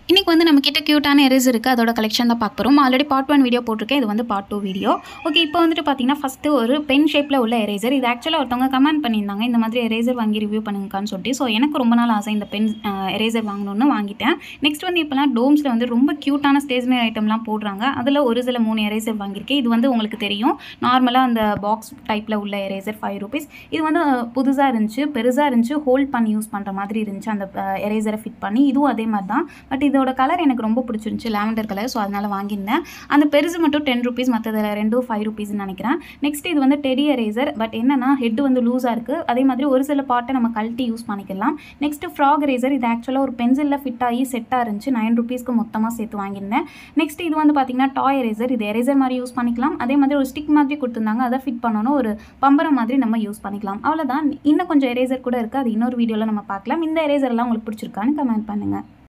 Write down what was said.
இன்றைக்கி வந்து நம்ம கிட்ட க்யூட்டான எரேசர் இருக்குது அதோட கலெக்ஷன் தான் பார்க்க போகிறோம் ஆல்ரெடி பார்ட் ஒன் வீடியோ போட்டிருக்கேன் இது வந்து பார்ட் டூ வீடியோ ஓகே இப்போ வந்துட்டு பார்த்தீங்கன்னா ஃபஸ்ட்டு ஒரு பென் ஷேப்பில் உள்ள எரேசர் இது ஆக்சுவலாக ஒருத்தவங்க கமெண்ட் பண்ணியிருந்தாங்க இந்த மாதிரி எரேசர் வாங்கி ரிவ்யூ பண்ணுங்கக்கான்னு சொல்லிட்டு ஸோ எனக்கு ரொம்ப நாள் ஆசை இந்த பென் எரேசர் வாங்கணும்னு வாங்கிட்டேன் நெக்ஸ்ட் வந்து இப்போலாம் டோம்ஸில் வந்து ரொம்ப க்யூட்டான ஸ்டேஷனரி ஐட்டம்லாம் போடுறாங்க அதில் ஒரு சில மூணு எரேசர் வாங்கியிருக்கேன் இது வந்து உங்களுக்கு தெரியும் நார்மலாக அந்த பாக்ஸ் டைப்பில் உள்ள எரேசர் ஃபைவ் ருபீஸ் இது வந்து புதுசாக இருந்துச்சு பெருசாக இருந்துச்சு ஹோல்ட் பண்ணி யூஸ் பண்ணுற மாதிரி இருந்துச்சு அந்த எரேசரை ஃபிட் பண்ணி இதுவும் அதே மாதிரி தான் பட் இதோட கலர் எனக்கு ரொம்ப பிடிச்சிருந்துச்சு லாவெண்டர் கலர் ஸோ அதனால் வாங்கியிருந்தேன் அந்த பெருசு மட்டும் டென் ருபீஸ் மற்றதில் ரெண்டும் ஃபைவ் ருபீஸ்னு நினைக்கிறேன் நெக்ஸ்ட் இது வந்து டெடி எரேசர் பட் என்னன்னா ஹெட் வந்து லூஸாக இருக்குது அதே மாதிரி ஒரு சில பாட்டை நம்ம கழட்டி யூஸ் பண்ணிக்கலாம் நெக்ஸ்ட் ஃப்ராக் எரேசர் இது ஆக்சுவலாக ஒரு பென்சிலில் ஃபிட் ஆகி செட்டாக இருந்துச்சு நைன் ருபீஸ்க்கு மொத்தமாக சேர்த்து வாங்கியிருந்தேன் நெக்ஸ்ட் இது வந்து பார்த்தீங்கன்னா டாய் எரேசர் இது எரேசர் மாதிரி யூஸ் பண்ணிக்கலாம் அதே மாதிரி ஒரு ஸ்டிக் மாதிரி கொடுத்துருந்தாங்க அதை ஃபிட் பண்ணணும் ஒரு பம்பரம் மாதிரி நம்ம யூஸ் பண்ணிக்கலாம் அவ்வளோதான் இன்னும் கொஞ்சம் எரேசர் கூட இருக்குது அது இன்னொரு வீடியோவில் நம்ம பார்க்கலாம் இந்த எரேசர்லாம் உங்களுக்கு பிடிச்சிருக்கான்னு கமெண்ட் பண்ணுங்கள்